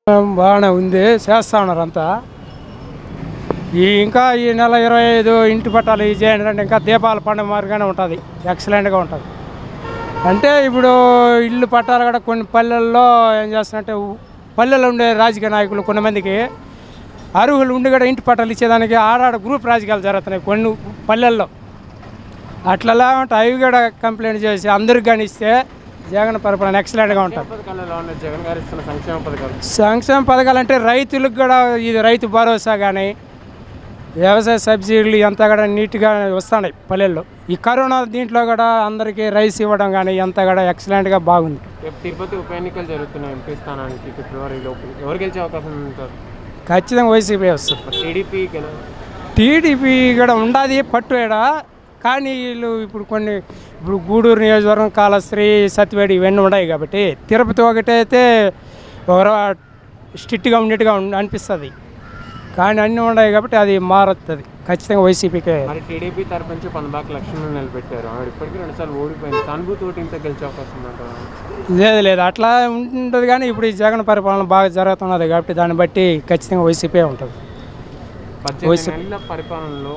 బాగానే ఉంది చేస్తా ఉన్నారు అంతా ఈ ఇంకా ఈ నెల ఇరవై ఐదు ఇంటి పట్టాలు ఈ చేయండి అంటే ఇంకా దీపాల పండుగ మాదిరిగానే ఉంటుంది ఎక్సలెంట్గా ఉంటుంది అంటే ఇప్పుడు ఇల్లు పట్టాలు కూడా కొన్ని పల్లెల్లో ఏం చేస్తారంటే ఉ- పల్లెల్లో ఉండే రాజకీయ నాయకులు కొంతమందికి అర్హులు ఉండి కూడా ఇంటి పట్టాలు ఇచ్చేదానికి ఆడాడ గ్రూప్ రాజకీయాలు జరుగుతున్నాయి కొన్ని పల్లెల్లో అట్లా ఉంటే అవి కూడా కంప్లైంట్ చేసి అందరికి కానీ ఇస్తే జగన్ పరిపాలన ఎక్సలెంట్గా ఉంటుంది పథకాలు ఎలా ఉన్నాయి జగన్ గారు ఇస్తున్న సంక్షేమ పథకాలు సంక్షేమ పథకాలు అంటే రైతులకు కూడా ఇది రైతు భరోసా కానీ వ్యవసాయ సబ్సిడీలు అంతా కూడా నీట్గా వస్తున్నాయి పల్లెల్లో ఈ కరోనా దీంట్లో కూడా అందరికీ రైస్ ఇవ్వడం కానీ అంతా కూడా ఎక్సలెంట్గా బాగుంది రేపు తిరుపతి ఉప ఎన్నికలు జరుగుతున్నాయి ఎంపీ స్థానానికి ఫిబ్రవరి లోపు ఎవరు గెలిచే అవకాశం ఉంటారు ఖచ్చితంగా వైసీపీ వస్తుంది టీడీపీ టీడీపీ కూడా ఉండాది పట్టు ఈడ కానీ వీళ్ళు ఇప్పుడు కొన్ని ఇప్పుడు గూడూరు నియోజకవర్గం కాళశ్రీ సత్యవేడి ఇవన్నీ ఉన్నాయి కాబట్టి తిరుపతి ఒకటైతే ఒక స్ట్రిక్ట్గా ఉండేట్టుగా ఉండి అనిపిస్తుంది కానీ అన్నీ ఉన్నాయి కాబట్టి అది మారుతుంది ఖచ్చితంగా వైసీపీకే మరి టీడీపీ తరపు నుంచి పన్నబాక లక్ష్మణ్ నిలబెట్టారు ఆవిడ ఇప్పటికీ రెండుసార్లు ఓడిపోయింది సానుభూతి ఓటు ఇంత గెలిచే అవకాశం ఉందంటారు లేదు లేదు అట్లా ఉంటుంది కానీ ఇప్పుడు ఈ జగన్ పరిపాలన బాగా జరుగుతున్నది కాబట్టి దాన్ని బట్టి ఖచ్చితంగా వైసీపీ ఉంటుంది పద్దెనిమిది నెలల పరిపాలనలో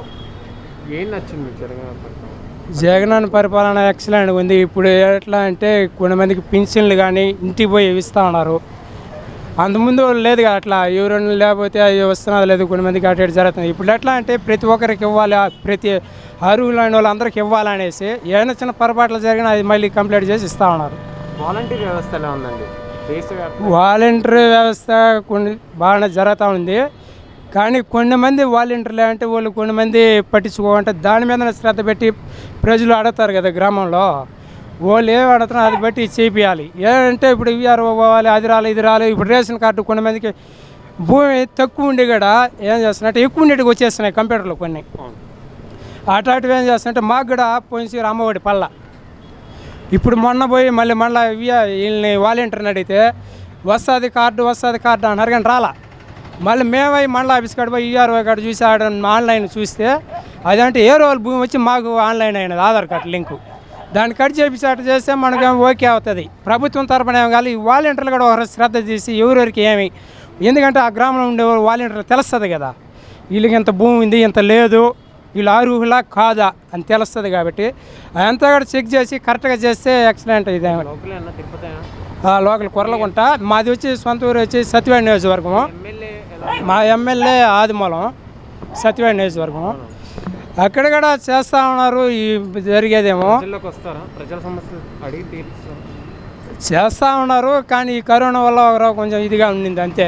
ఏం నచ్చింది మీకు జగన్ గారి పరిపాలన జగన్ పరిపాలన ఎక్సలెంట్ ఉంది ఇప్పుడు ఎట్లా అంటే కొంతమందికి పింఛన్లు కానీ ఇంటికి పోయి ఇస్తూ ఉన్నారు అంతకుముందు లేదు కదా అట్లా ఎవరైనా లేకపోతే అది వస్తున్నది లేదు కొంతమందికి అటు ఇటు జరుగుతుంది ఇప్పుడు ఎట్లా అంటే ప్రతి ఒక్కరికి ఇవ్వాలి ఆ ప్రతి అర్హులైన వాళ్ళందరికీ ఇవ్వాలనేసి ఏమైనా చిన్న పొరపాట్లు జరిగినా అది మళ్ళీ కంప్లీట్ చేసి ఇస్తూ ఉన్నారు వాలంటీర్ వ్యవస్థ ఎలా ఉందండి దేశవ్యాప్త వాలంటరీ వ్యవస్థ కొన్ని బాగానే జరుగుతూ ఉంది కానీ కొన్ని మంది వాలంటీర్లు అంటే వాళ్ళు కొన్ని మంది పట్టించుకోవంటే దాని మీద శ్రద్ధ పెట్టి ప్రజలు అడుగుతారు కదా గ్రామంలో వాళ్ళు ఏం అడుగుతున్నారు అది బట్టి చేపియాలి ఏంటంటే ఇప్పుడు ఇవ్వరు పోవాలి అది రాలి ఇది రాలి ఇప్పుడు రేషన్ కార్డు కొన్ని మందికి భూమి తక్కువ ఉండి కూడా ఏం చేస్తున్నట్టు ఎక్కువ ఉండేటికి వచ్చేస్తున్నాయి కంప్యూటర్లో కొన్ని అవును. అటాటివి ఏం చేస్తుంటే మాకు కూడా పోయిన అమ్మఒడి పల్ల ఇప్పుడు మొన్న పోయి మళ్ళీ మళ్ళీ వీళ్ళని వాలంటీర్ని అడిగితే వస్తుంది కార్డు వస్తుంది కార్డు అన్నారు కానీ రాలా మళ్ళీ మేమై మండల ఆఫీస్ కాడ పోయి ఈఆర్ఓ కాడ చూసి ఆడ ఆన్లైన్ చూస్తే అదంటే ఏ రోజు భూమి వచ్చి మాకు ఆన్లైన్ అయినది ఆధార్ కార్డు లింకు దాన్ని కట్ చేపించి అట్లా చేస్తే మనకేం ఓకే అవుతుంది ప్రభుత్వం తరపున ఏం కాదు ఈ వాలంటీర్లు కూడా ఒక శ్రద్ధ చేసి ఎవరెవరికి ఏమి ఎందుకంటే ఆ గ్రామంలో ఉండే వాలంటీర్లు తెలుస్తుంది కదా వీళ్ళకి ఇంత భూమి ఉంది ఇంత లేదు వీళ్ళు అర్హులా కాదా అని తెలుస్తుంది కాబట్టి అదంతా కూడా చెక్ చేసి కరెక్ట్గా చేస్తే ఎక్సలెంట్ ఇదే లోకల్ అన్న తిరుపతి అయినా ఆ లోకల్ కొర్లకుంట మాది వచ్చి సొంత ఊరు వచ్చి సత్యవాడి నియోజకవర్గము ఎమ్మెల్యే ఎలా మా ఎమ్మెల్యే ఆదిమూలం సత్యవాడి నియోజకవర్గం అక్కడ కూడా చేస్తూ ఉన్నారు ఈ జరిగేదేమో ప్రజల్లోకి వస్తారా ప్రజల సమస్యలు అడిగి తీరుస్తారు చేస్తూ ఉన్నారు కానీ ఈ కరోనా వల్ల ఒకరో కొంచెం ఇదిగా ఉండింది అంతే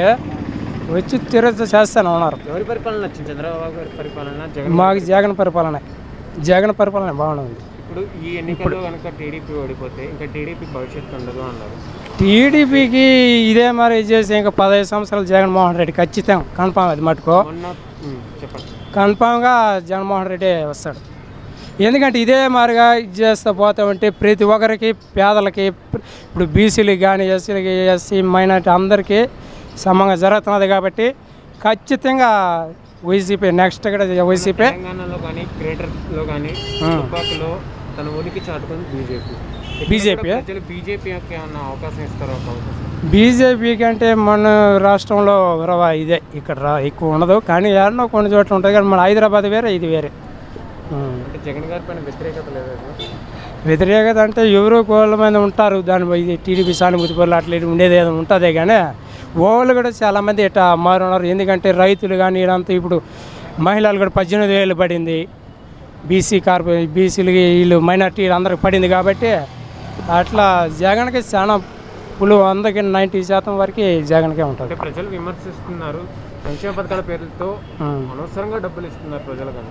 వచ్చి తిరుగుతూ చేస్తూనే ఉన్నారు ఎవరి పరిపాలన నచ్చింది చంద్రబాబు గారి పరిపాలన జగన్ మాకు జగన్ పరిపాలన జగన్ పరిపాలన బాగుంది ఇప్పుడు ఈ ఎన్నికల్లో కనుక టీడీపీ ఓడిపోతే ఇంకా టీడీపీ భవిష్యత్తు ఉండదు అన్నారు టీడీపీకి ఇదే మరి చేసి ఇంకా పదహైదు సంవత్సరాలు జగన్మోహన్ రెడ్డి ఖచ్చితంగా కన్ఫామ్ అది మటుకో మొన్న ఉమ్, చెప్పండి కన్ఫామ్గా జగన్మోహన్ రెడ్డి వస్తాడు ఎందుకంటే ఇదే మారిగా ఇది చేస్తూ పోతా ఉంటే ప్రతి ఒక్కరికి పేదలకి ప్ర- ఇప్పుడు బీసీలకి కానీ ఎస్సీలకి ఎస్సీ మైనార్టీ అందరికీ సమంగా జరుగుతున్నది కాబట్టి ఖచ్చితంగా వైసీపీ నెక్స్ట్ కూడా వైసీపీ తెలంగాణలో కానీ గ్రేటర్లో కానీ తుపాకులో తన ఉనికి చాటుకుంది బీజేపీ బీజేపీ ప్రజలు బీజేపీకి ఏమన్నా అవకాశం ఇస్తారో ఒక అవకాశం బీజేపీకి అంటే మన రాష్ట్రంలో గొడవ ఇదే ఇక్కడ రా ఎక్కువ ఉండదు కానీ ఎన్నో కొన్ని చోట్ల ఉంటుంది కానీ మన హైదరాబాద్ వేరే ఇది వేరే ఉం. అంటే జగన్ గారి పైన వ్యతిరేకత లేదు వ్యతిరేకత అంటే ఎవరో కోళ్ళ మంది ఉంటారు దాని ఇది టీడీపీ సానుభూతి పనులు అట్లా ఇట్లా ఉండేది ఏదో ఉంటుందే కానీ ఓళ్ళు కూడా చాలామంది ఇట్లా మారున్నారు ఎందుకంటే రైతులు కానీ ఇదంతా ఇప్పుడు మహిళలు కూడా పద్దెనిమిది వేలు పడింది బీసీ కార్పొరే బీసీలకి వీళ్ళు మైనార్టీ అందరికి పడింది కాబట్టి అట్లా జగన్కి చాలా పులు అందరికి నైంటీ శాతం వరకు జగన్కే ఉంటుంది అంటే ప్రజలు విమర్శిస్తున్నారు సంక్షేమ పథకాల పేర్లతో ఉం. అనవసరంగా డబ్బులు ఇస్తున్నారు ప్రజలకు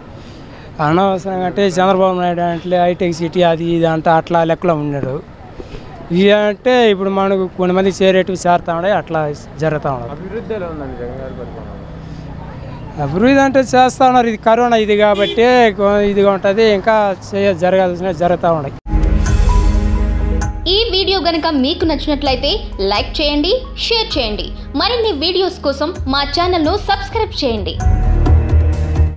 అనవసరంగా అంటే చంద్రబాబు నాయుడు అంటే హైటెక్ సిటీ అది ఇది అంటే అట్లా లెక్కలో ఉన్నాడు ఇవి అంటే ఇప్పుడు మనకు కొంతమంది చేరేటివి చేరుతా ఉన్నాయి అట్లా జరుగుతూ ఉన్నాయి అభివృద్ధి ఎలా ఉందండి జగన్ గారి పరిపాలన అభివృద్ధి అంటే చేస్తూ ఉన్నారు ఇది కరోనా ఇది కాబట్టి కొ- ఇదిగా ఉంటుంది ఇంకా చేయ జరగాల్సిన జరుగుతూ ఉన్నాయి ఈ వీడియో గనుక మీకు నచ్చినట్లయితే లైక్ చేయండి షేర్ చేయండి మరిన్ని వీడియోస్ కోసం మా ఛానల్ను సబ్స్క్రైబ్ చేయండి